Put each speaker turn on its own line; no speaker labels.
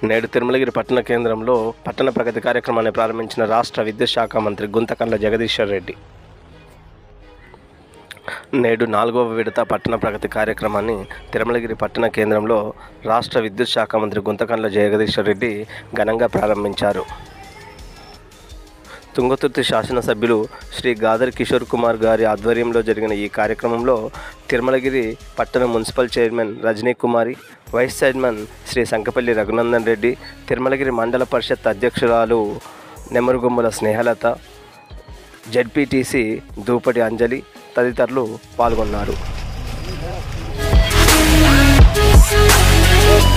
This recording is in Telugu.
నేడు తిరుమలగిరి పట్టణ కేంద్రంలో పట్టణ ప్రగతి కార్యక్రమాన్ని ప్రారంభించిన రాష్ట్ర విద్యుత్ శాఖ మంత్రి గుంతకండ్ల జగదీశ్వర్ రెడ్డి నేడు నాలుగవ విడత పట్టణ ప్రగతి కార్యక్రమాన్ని తిరుమలగిరి పట్టణ కేంద్రంలో రాష్ట్ర విద్యుత్ శాఖ మంత్రి గుంతకండ్ల జగదీశ్వర్ రెడ్డి ఘనంగా ప్రారంభించారు తుంగతుర్తి శాసనసభ్యులు శ్రీ గాదర్ కిషోర్ కుమార్ గారి ఆధ్వర్యంలో జరిగిన ఈ కార్యక్రమంలో తిరుమలగిరి పట్టణ municipal chairman Rajani Kumari vice chairman Shri Sankapalli Raghunandan Reddy Tirumalagiri మండల పరిషత్ అధ్యక్షురాలు నెమరుగుమ్మల స్నేహలత జడ్పీటీసీ దూపటి అంజలి తదితరులు పాల్గొన్నారు
Thank